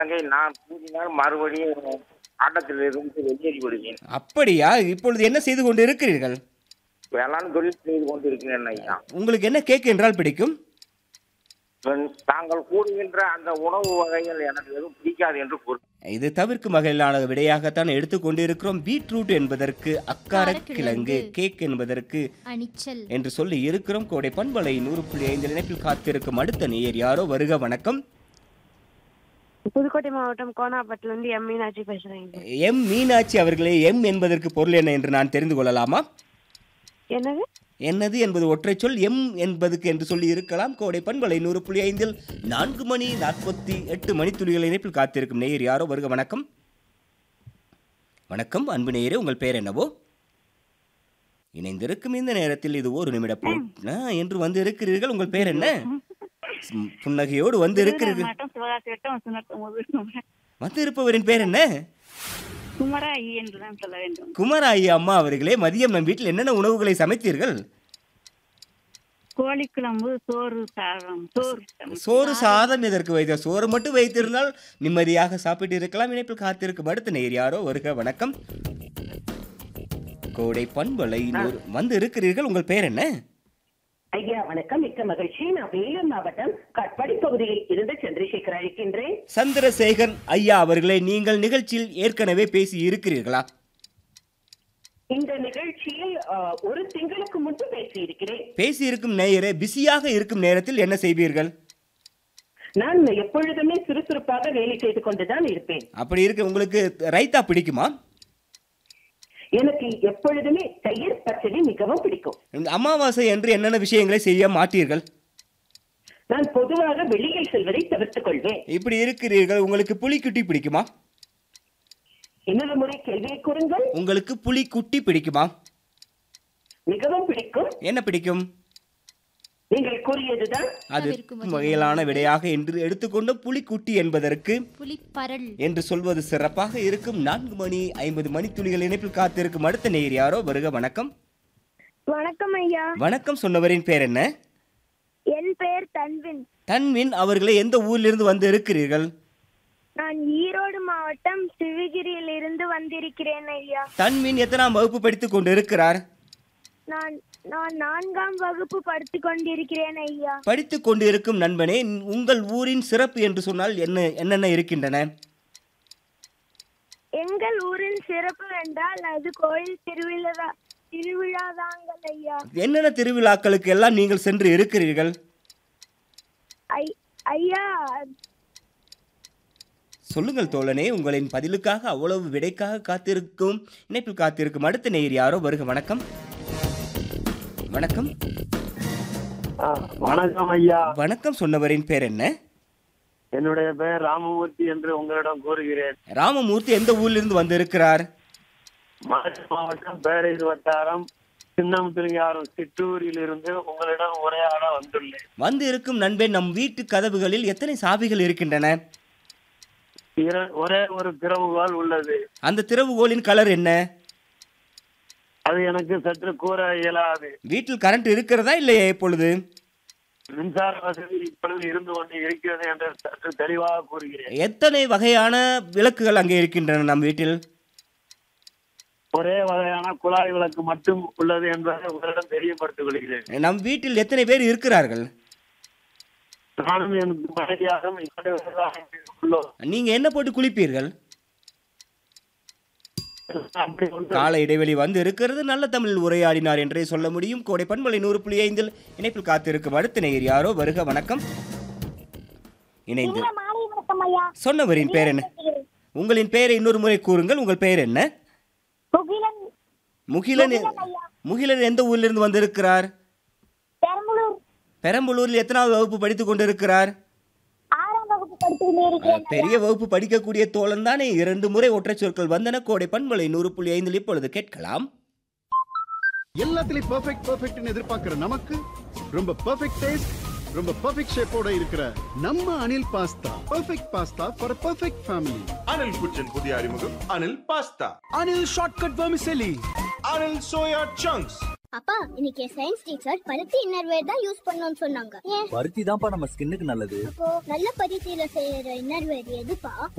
தங்கை நான் கூறினால் மறுபடியும் ஆட்டத்திலிருந்து வெளியேறி விடுவேன் அப்படியா இப்பொழுது என்ன செய்து கொண்டு இருக்கிறீர்கள் வேளாண் தொழில் செய்து கொண்டிருக்கிறேன் ஐயா உங்களுக்கு என்ன கேக் என்றால் பிடிக்கும் தாங்கள் கூறுகின்ற அந்த உணவு வகைகள் எனக்கு எதுவும் பிடிக்காது என்று கூறு இது தவிர்க்கும் வகையிலான விடையாகத்தான் எடுத்துக்கொண்டிருக்கிறோம் பீட்ரூட் என்பதற்கு அக்காரக்கிழங்கு கேக் என்பதற்கு அணிச்சல் என்று சொல்லி இருக்கிறோம் கோடை பண்பலை நூறு புள்ளி ஐந்து இணைப்பில் காத்திருக்கும் அடுத்த நேயர் யாரோ வருக வணக்கம் புதுக்கோட்டை மாவட்டம் கோனாப்பட்டுல இருந்து எம் மீனாட்சி பேசுறேங்க எம் மீனாட்சி அவர்களே எம் என்பதற்கு பொருள் என்ன என்று நான் தெரிந்து கொள்ளலாமா என்னது என்னது என்பது ஒற்றை சொல் எம் என்பதுக்கு என்று சொல்லி இருக்கலாம் கோடை பண்பலை நூறு புள்ளி ஐந்தில் நான்கு மணி நாற்பத்தி எட்டு மணித்துளிகள் இணைப்பில் காத்திருக்கும் நேயர் யாரோ வருக வணக்கம் வணக்கம் அன்பு நேயரே உங்கள் பெயர் என்னவோ இணைந்திருக்கும் இந்த நேரத்தில் இது ஒரு நிமிட போ ஆ, என்று வந்து இருக்கிறீர்கள் உங்கள் பெயர் என்ன ம், புன்னகையோடு வந்து இருக்கிறீர்கள் மாவட்டம் சிவகாசி வட்டம் சுனத்தொம்பது வந்து இருப்பவரின் பெயர் என்ன குமரா ஐ என்றுதான் சொல்ல வேண்டும் குமாராயி அம்மா அவர்களே மதியம் நம் வீட்டில் என்னென்ன உணவுகளை சமைத்தீர்கள் கோழிக்குழம்பு சோறு சாதம் சோறு சோறு சாதம் இதற்கு வைத்த சோறு மட்டும் வைத்திருந்தால் நிம்மதியாக சாப்பிட்டு இருக்கலாம் இணைப்பில் காத்திருக்கும் அடுத்த நேர் யாரோ வருக வணக்கம் கோடை பண்பலை நூறு வந்து இருக்கிறீர்கள் உங்கள் பெயர் என்ன ஐயா வணக்கம் மிக்க மகிழ்ச்சி நான் வேலூர் மாவட்டம் கட்பாடி பகுதியில் இருந்து சந்திரசேகர் அழைக்கின்றேன் சந்திரசேகர் ஐயா அவர்களே நீங்கள் நிகழ்ச்சியில் ஏற்கனவே பேசி இருக்கிறீர்களா இந்த நிகழ்ச்சியில் அஹ், ஒரு திங்களுக்கு முன்பு பேசி இருக்கிறேன் பேசி இருக்கும் நேயரே பிஸியாக இருக்கும் நேரத்தில் என்ன செய்வீர்கள் நான் எப்பொழுதுமே சுறுசுறுப்பாக வேலை செய்து கொண்டுதான் இருப்பேன் அப்படி இருக்க உங்களுக்கு ரைத்தா பிடிக்குமா எனக்கு எப்பொழுதுமே தயிர் பச்சடி மிகவும் பிடிக்கும் இந்த அமாவாசை என்று என்னென்ன விஷயங்களை செய்ய மாட்டீர்கள் நான் பொதுவாக வெளியில் செல்வதை தவிர்த்துக் கொள்வேன் இப்படி இருக்கிறீர்கள் உங்களுக்கு புலிக்குட்டி பிடிக்குமா இன்னொரு முறை கேள்வியை கூறுங்கள் உங்களுக்கு புலிக்குட்டி பிடிக்குமா மிகவும் பிடிக்கும் என்ன பிடிக்கும் நீங்கள் கூறியதுதான் அது தவிர்க்கும் வகையிலான விடையாக என்று எடுத்துக்கொண்ட புலிக்குட்டி என்பதற்கு புலிப்பரல் என்று சொல்வது சிறப்பாக இருக்கும் நான்கு மணி ஐம்பது மணித்துளிகள் இணைப்பில் காத்திருக்கும் அடுத்த நேயர் யாரோ வருக வணக்கம் வணக்கம் ஐயா வணக்கம் சொன்னவரின் பேர் என்ன என் பெயர் தன்வின் தன்வின் அவர்களே எந்த ஊரிலிருந்து வந்து இருக்கிறீர்கள் நான் ஈரோடு மாவட்டம் சிவகிரியில் இருந்து வந்திருக்கிறேன் ஐயா தன்வின் எத்தனாம் வகுப்பு படித்துக் கொண்டு இருக்கிறார் நான் நான் நான்காம் வகுப்பு படித்துக் கொண்டிருக்கிறேன் ஐயா படித்துக் கொண்டு இருக்கும் நண்பனே உங்கள் ஊரின் சிறப்பு என்று சொன்னால் என்ன என்னென்ன இருக்கின்றன எங்கள் ஊரின் சிறப்பு என்றால் அது கோயில் திருவிழா திருவிழாதாங்கள் ஐயா என்னென்ன திருவிழாக்களுக்கு எல்லாம் நீங்கள் சென்று இருக்கிறீர்கள் ஐ ஐயா சொல்லுங்கள் தோழனே உங்களின் பதிலுக்காக அவ்வளவு விடைக்காக காத்திருக்கும் இணைப்பில் காத்திருக்கும் அடுத்த நேயர் யாரோ வருக வணக்கம் வணக்கம் வணக்கம் ஐயா வணக்கம் சொன்னவரின் பேர் என்ன என்னுடைய பெயர் ராமமூர்த்தி என்று உங்களிடம் கூறுகிறேன் ராமமூர்த்தி எந்த ஊரிலிருந்து வந்திருக்கிறார் மதுரை மாவட்டம் பேரையூர் வட்டாரம் சின்னமுத்திரியாரம் சிற்றூரில் இருந்து உங்களிடம் உரையாட வந்துள்ளேன் வந்து இருக்கும் நண்பன் நம் வீட்டு கதவுகளில் எத்தனை சாவிகள் இருக்கின்றன இர- ஒரே ஒரு திறவுகோல் உள்ளது அந்த திறவுகோலின் கலர் என்ன அது எனக்கு சற்று கூற இயலாது வீட்டில் கரண்ட் இருக்கிறதா இல்லையா இப்பொழுது மின்சார வசதி இப்பொழுது இருந்து கொண்டு இருக்கிறது என்று சற்று தெளிவாக கூறுகிறேன் எத்தனை வகையான விளக்குகள் அங்கே இருக்கின்றன நம் வீட்டில் ஒரே வகையான குழாய் விளக்கு மட்டும் உள்ளது என்பதை உங்களிடம் தெரியப்படுத்திக் கொள்கிறேன் நம் வீட்டில் எத்தனை பேர் இருக்கிறார்கள் நானும் என் மனைவியாக இரண்டு பேராக உள்ளோம் நீங்க என்ன போட்டு குளிப்பீர்கள் அப்படி ஒன்று கால இடைவெளி வந்து இருக்கிறது நல்ல தமிழில் உரையாடினார் என்றே சொல்ல முடியும் கோடை பண்பலை நூறு புள்ளி ஐந்தில் இணைப்பில் காத்திருக்கும் அடுத்த நேயர் யாரோ வருக வணக்கம் இணைந்து மாலை வணக்கம் ஐயா சொன்னவரின் பெயர் என்ன உங்களின் பெயரை இன்னொரு முறை கூறுங்கள் உங்கள் பெயர் என்ன முகிலன் முகிலன் முகிலன் எந்த ஊரிலிருந்து வந்திருக்கிறார் பெரம்பலூர் பெரம்பலூரில் எத்தனாவது வகுப்பு படித்துக் கொண்டிருக்கிறார் ஆறாம் வகுப்பு படித்துக் கொண்டிருக்கிறேன் பெரிய வகுப்பு படிக்கக்கூடிய தோழன் தானே இரண்டு முறை ஒற்றை சொற்கள் வந்தன கோடை பண்பலை நூறு புள்ளி ஐந்தில் இப்பொழுது கேட்கலாம் எல்லாத்துலயும் பெர்ஃபெக்ட் பெர்ஃபெக்ட்னு எதிர்பார்க்கிற நமக்கு ரொம்ப பெர்ஃபெக்ட் டேஸ்ட் ரொம்ப பெர்ஃபெக்ட் ஷேப்போட இருக்கிற நம்ம Anil pasta perfect pasta for perfect family Anil kitchen புதிய அறிமுகம் Anil pasta Anil shortcut vermicelli Anil soya chunks அப்பா இன்னைக்கு சயின்ஸ் டீச்சர் பருத்தி இன்னர்வேர் தான் யூஸ் பண்ணணும்னு சொன்னாங்க ஏன் பருத்தி தான்ப்பா நம்ம ஸ்கின்னுக்கு நல்லது அப்போ நல்ல பருத்தியில செய்யற இன்னர்வேர் எதுப்பா